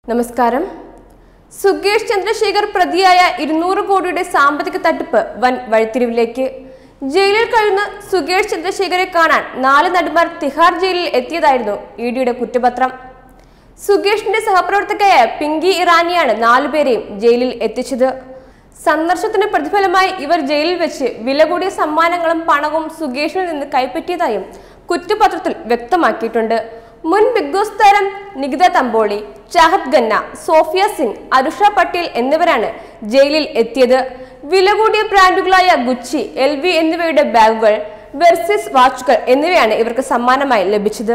നമസ്കാരം സുകേഷ് ചന്ദ്രശേഖർ പ്രതിയായ ഇരുന്നൂറ് കോടിയുടെ സാമ്പത്തിക തട്ടിപ്പ് വൻ വഴിത്തിരിവിലേക്ക് ജയിലിൽ കഴിയുന്ന സുകേഷ് ചന്ദ്രശേഖരെ കാണാൻ നാല് നടിമാർ തിഹാർ ജയിലിൽ എത്തിയതായിരുന്നു ഇ ഡിയുടെ കുറ്റപത്രം സുകേഷിന്റെ സഹപ്രവർത്തകയായ പിങ്കി ഇറാനിയാണ് നാലുപേരെയും ജയിലിൽ എത്തിച്ചത് സന്ദർശനത്തിന് പ്രതിഫലമായി ഇവർ ജയിലിൽ വെച്ച് വില കൂടിയ സമ്മാനങ്ങളും പണവും സുകേഷിൽ നിന്ന് കൈപ്പറ്റിയതായും കുറ്റപത്രത്തിൽ വ്യക്തമാക്കിയിട്ടുണ്ട് മുൻ ബിഗ് ബോസ് താരം നികിത തമ്പോളി ചാഹത് ഖന്ന സോഫിയ സിംഗ് അനുഷ പട്ടേൽ എന്നിവരാണ് ജയിലിൽ എത്തിയത് വില കൂടിയ ബ്രാൻഡുകളായ ഗുച്ചി എൽ വി എന്നിവയുടെ ബാഗുകൾ വെർസിസ് വാച്ചുകൾ എന്നിവയാണ് ഇവർക്ക് സമ്മാനമായി ലഭിച്ചത്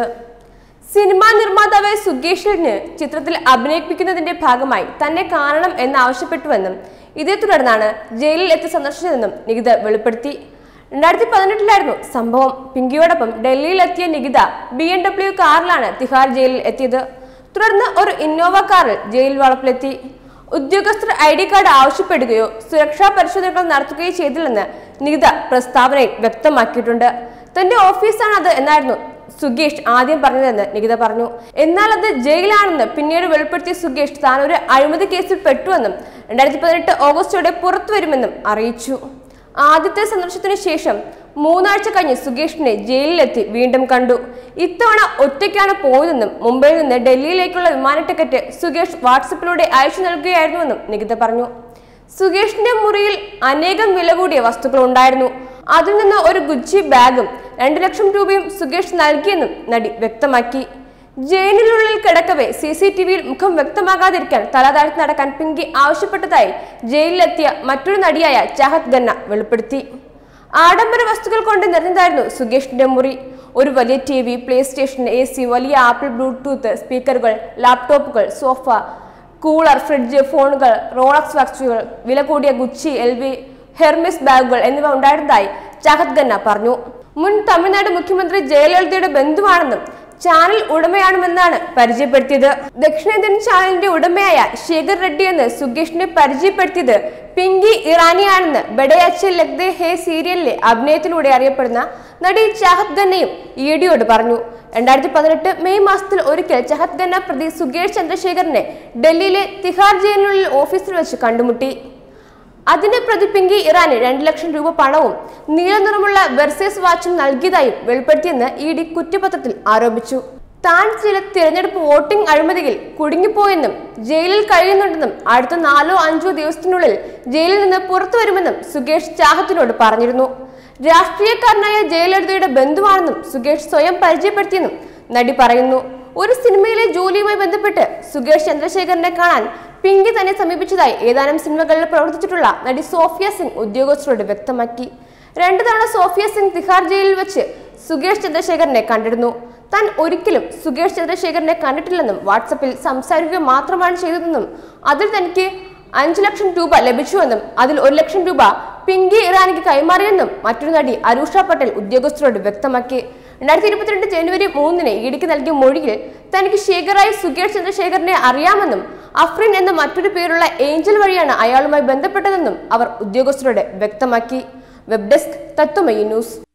സിനിമാ നിർമ്മാതാവായ സുഗേഷിന് ചിത്രത്തിൽ അഭിനയിപ്പിക്കുന്നതിന്റെ ഭാഗമായി തന്നെ കാണണം എന്നാവശ്യപ്പെട്ടുവെന്നും ഇതേ തുടർന്നാണ് ജയിലിൽ എത്തി സന്ദർശിച്ചതെന്നും നികിത വെളിപ്പെടുത്തി രണ്ടായിരത്തി പതിനെട്ടിലായിരുന്നു സംഭവം പിങ്കിയോടൊപ്പം ഡൽഹിയിലെത്തിയ നികിത ബി എം ഡബ്ല്യു കാറിലാണ് തിഹാർ ജയിലിൽ എത്തിയത് തുടർന്ന് ഒരു ഇന്നോവ കാറിൽ ജയിൽ വളപ്പിലെത്തി ഉദ്യോഗസ്ഥർ ഐ ഡി കാർഡ് ആവശ്യപ്പെടുകയോ സുരക്ഷാ പരിശോധനകൾ നടത്തുകയോ ചെയ്തില്ലെന്ന് നികിത പ്രസ്താവനയിൽ വ്യക്തമാക്കിയിട്ടുണ്ട് തന്റെ ഓഫീസാണ് അത് എന്നായിരുന്നു സുഗേഷ് ആദ്യം പറഞ്ഞതെന്ന് നികിത പറഞ്ഞു എന്നാൽ അത് ജയിലാണെന്ന് പിന്നീട് വെളിപ്പെടുത്തിയ സുഗേഷ് താൻ ഒരു അഴിമതി കേസിൽ പെട്ടുവെന്നും രണ്ടായിരത്തി പതിനെട്ട് ഓഗസ്റ്റോടെ പുറത്തു വരുമെന്നും അറിയിച്ചു ആദ്യത്തെ സന്ദർശനത്തിന് ശേഷം മൂന്നാഴ്ച കഴിഞ്ഞ് സുഗേഷിനെ ജയിലിലെത്തി വീണ്ടും കണ്ടു ഇത്തവണ ഒറ്റയ്ക്കാണ് പോയതെന്നും മുംബൈയിൽ നിന്ന് ഡൽഹിയിലേക്കുള്ള വിമാന ടിക്കറ്റ് സുഗേഷ് വാട്സപ്പിലൂടെ അയച്ചു നൽകുകയായിരുന്നുവെന്നും നികിത പറഞ്ഞു സുഗേഷിന്റെ മുറിയിൽ അനേകം വില കൂടിയ വസ്തുക്കൾ ഉണ്ടായിരുന്നു അതിൽ നിന്ന് ഒരു ഗുച്ചി ബാഗും രണ്ടു ലക്ഷം രൂപയും സുഗേഷ് നൽകിയെന്നും നടി വ്യക്തമാക്കി ജയിലിനുള്ളിൽ കിടക്കവേ സി സി ടി വിയിൽ മുഖം വ്യക്തമാകാതിരിക്കാൻ തല താഴ്ത്തി നടക്കാൻ പിങ്കി ആവശ്യപ്പെട്ടതായി ജയിലിലെത്തിയ മറ്റൊരു നടിയായ ചാഹത് ഖന്ന വെളിപ്പെടുത്തി ആഡംബര വസ്തുക്കൾ കൊണ്ട് നിറഞ്ഞതായിരുന്നു സുഗേഷിന്റെ മുറി ഒരു വലിയ T V PlayStation A C വലിയ ആപ്പിൾ ബ്ലൂടൂത്ത് സ്പീക്കറുകൾ ലാപ്ടോപ്പുകൾ സോഫ കൂളർ ഫ്രിഡ്ജ് ഫോണുകൾ റോളക്സ് വാച്ചുകൾ വില കൂടിയ ഗുച്ചി എൽ വി ഹെർമിസ് ബാഗുകൾ എന്നിവ ഉണ്ടായിരുന്നതായി ചാഹത് ഖന്ന പറഞ്ഞു മുൻ തമിഴ്നാട് മുഖ്യമന്ത്രി ജയലളിതയുടെ ബന്ധുവാണെന്നും ചാനൽ ഉടമയാണെന്നാണ് പരിചയപ്പെടുത്തിയത് ദക്ഷിണേന്ത്യൻ ചാനലിന്റെ ഉടമയായ ശേഖർ റെഡ്ഡി എന്ന് സുഗേഷിനെ പരിചയപ്പെടുത്തിയത് പിങ്കി ഇറാനിയാണെന്ന് ബഡയച്ച് ലഗ്ദേ ഹേ സീരിയലിലെ അഭിനയത്തിലൂടെ അറിയപ്പെടുന്ന നടി ചാഹത് ഖന്നയും ഇ ഡിയോട് പറഞ്ഞു രണ്ടായിരത്തി പതിനെട്ട് മെയ് മാസത്തിൽ ഒരിക്കൽ ചഹത് ഖന്ന പ്രതി സുകേഷ് ചന്ദ്രശേഖരനെ ഡൽഹിയിലെ തിഹാർ ജയിലിനുള്ളിൽ ഓഫീസിൽ വെച്ച് കണ്ടുമുട്ടി അതിന്റെ പ്രതി പിങ്കി ഇറാന് രണ്ട് ലക്ഷം രൂപ പണവും നീല നിറമുള്ള വെർസേസ് വാച്ചും നൽകിയതായും വെളിപ്പെടുത്തിയെന്ന് ഇ ഡി കുറ്റപത്രത്തിൽ ആരോപിച്ചു താൻ ചില തിരഞ്ഞെടുപ്പ് വോട്ടിംഗ് അഴിമതിയിൽ കുടുങ്ങിപ്പോയെന്നും ജയിലിൽ കഴിയുന്നുണ്ടെന്നും അടുത്ത നാലോ അഞ്ചോ ദിവസത്തിനുള്ളിൽ ജയിലിൽ നിന്ന് പുറത്തു വരുമെന്നും സുകേഷ് ചാഹത്തിനോട് പറഞ്ഞിരുന്നു രാഷ്ട്രീയക്കാരനായ ജയലളിതയുടെ ബന്ധുവാണെന്നും സുകേഷ് സ്വയം പരിചയപ്പെടുത്തിയെന്നും നടി പറയുന്നു ഒരു സിനിമയിലെ ജോലിയുമായി ബന്ധപ്പെട്ട് സുകേഷ് ചന്ദ്രശേഖരനെ കാണാൻ പിങ്കി തന്നെ സമീപിച്ചതായി ഏതാനും സിനിമകളിൽ പ്രവർത്തിച്ചിട്ടുള്ള നടി സോഫിയ സിംഗ് ഉദ്യോഗസ്ഥരോട് വ്യക്തമാക്കി രണ്ടു തവണ സോഫിയ സിംഗ് തിഹാർ ജയിലിൽ വെച്ച് സുകേഷ് ചന്ദ്രശേഖരനെ കണ്ടിരുന്നു താൻ ഒരിക്കലും സുകേഷ് ചന്ദ്രശേഖരനെ കണ്ടിട്ടില്ലെന്നും വാട്സപ്പിൽ സംസാരിക്കുക മാത്രമാണ് ചെയ്തതെന്നും അതിൽ തനിക്ക് അഞ്ചു ലക്ഷം രൂപ ലഭിച്ചുവെന്നും അതിൽ ഒരു ലക്ഷം രൂപ പിങ്കി ഇറാനിക്ക് കൈമാറിയെന്നും മറ്റൊരു നടി അരൂഷ പട്ടേൽ ഉദ്യോഗസ്ഥരോട് വ്യക്തമാക്കി രണ്ടായിരത്തി ഇരുപത്തിരണ്ട് ജനുവരി മൂന്നിന് ഇടിക്ക് നൽകിയ മൊഴിയിൽ തനിക്ക് ശേഖറായി സുകേഷ് ചന്ദ്രശേഖരനെ അറിയാമെന്നും അഫ്രീൻ എന്ന മറ്റൊരു പേരുള്ള ഏഞ്ചൽ വഴിയാണ് അയാളുമായി ബന്ധപ്പെട്ടതെന്നും അവർ ഉദ്യോഗസ്ഥരോട് വ്യക്തമാക്കി വെബ് ഡെസ്ക് തത്വമയി ന്യൂസ്